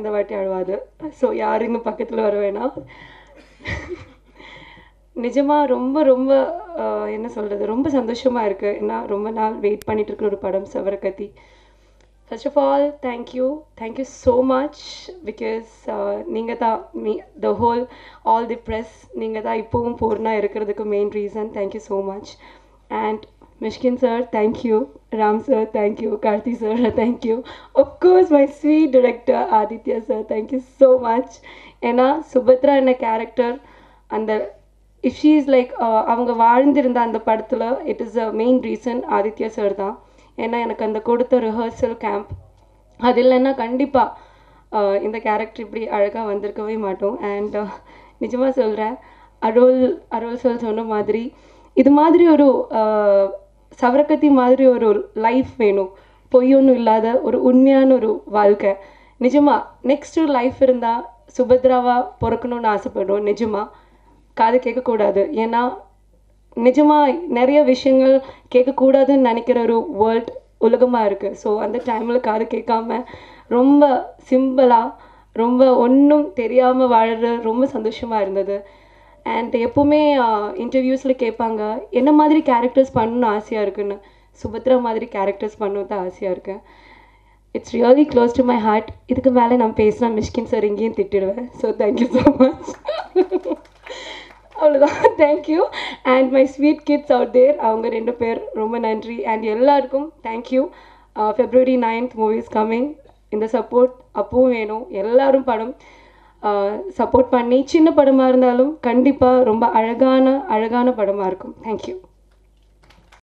இந்த வாட்டி அழுவாது ஸோ யாரும் இங்கே பக்கத்தில் வர வேணாம் நிஜமாக ரொம்ப ரொம்ப ஆஹ், என்ன சொல்கிறது ரொம்ப சந்தோஷமாக இருக்குது ஏன்னா ரொம்ப நாள் வெயிட் பண்ணிட்டு இருக்கிற ஒரு படம் Savarakathi first of all thank you thank you so much because நீங்கள் தான் me the whole all the press நீங்கள் தான் இப்போவும் பூர்ணா இருக்கிறதுக்கு main reason thank you so much and Mysskin sir thank you Ram sir thank you Karthi sir thank you of course my sweet director Aditya sir thank you so much ஏன்னா சுபத்ரா என்ன character அந்த if she is like அவங்க வாழ்ந்திருந்த அந்த படத்தில் it is a main reason Aditya sir தான் ஏன்னா எனக்கு அந்த கொடுத்த ரிஹர்சல் கேம்ப் அது இல்லைன்னா கண்டிப்பாக இந்த கேரக்டர் இப்படி அழகாக வந்திருக்கவே மாட்டோம் அண்ட் நிஜமாக சொல்கிறேன் அருள் அருள் சார் சொன்ன மாதிரி இது மாதிரி ஒரு ஆஹ், சவரக்கத்தி மாதிரி ஒரு லைஃப் வேணும் பொய் ஒன்றும் இல்லாத ஒரு உண்மையான ஒரு வாழ்க்கை நிஜமா நெக்ஸ்ட் லைஃப் இருந்தால் சுபத்ராவா பிறக்கணும்னு ஆசைப்படுறோம் நிஜமா காது கேட்கக்கூடாது ஏன்னா நிஜமாக நிறைய விஷயங்கள் கேட்கக்கூடாதுன்னு நினைக்கிற ஒரு வேர்ல்ட் உலகமாக இருக்குது ஸோ அந்த டைமில் காது கேட்காம ரொம்ப சிம்பிளாக ரொம்ப ஒன்றும் தெரியாமல் வாழறது ரொம்ப சந்தோஷமாக இருந்தது அண்ட் எப்போவுமே இன்டர்வியூஸில் கேட்பாங்க என்ன மாதிரி கேரக்டர்ஸ் பண்ணணும்னு ஆசையாக இருக்குன்னு சுபத்ரா மாதிரி கேரக்டர்ஸ் பண்ணணும் தான் ஆசையாக இருக்கு it's really close to my heart இதுக்கு மேலே நான் பேசினா மிஷ்கின் சார் இங்கேயும் திட்டிடுவேன் ஸோ தேங்க்யூ ஸோ மச் அவ்வளோதான் thank you and my sweet kids out there அவங்க ரெண்டு பேர் ரொம்ப நன்றி அண்ட் எல்லாருக்கும் thank you February ninth movies coming இந்த சப்போர்ட் அப்பவும் வேணும் எல்லாரும் படம் சப்போர்ட் பண்ணி சின்ன படமாக இருந்தாலும் கண்டிப்பாக ரொம்ப அழகான அழகான படமாக இருக்கும் தேங்க்யூ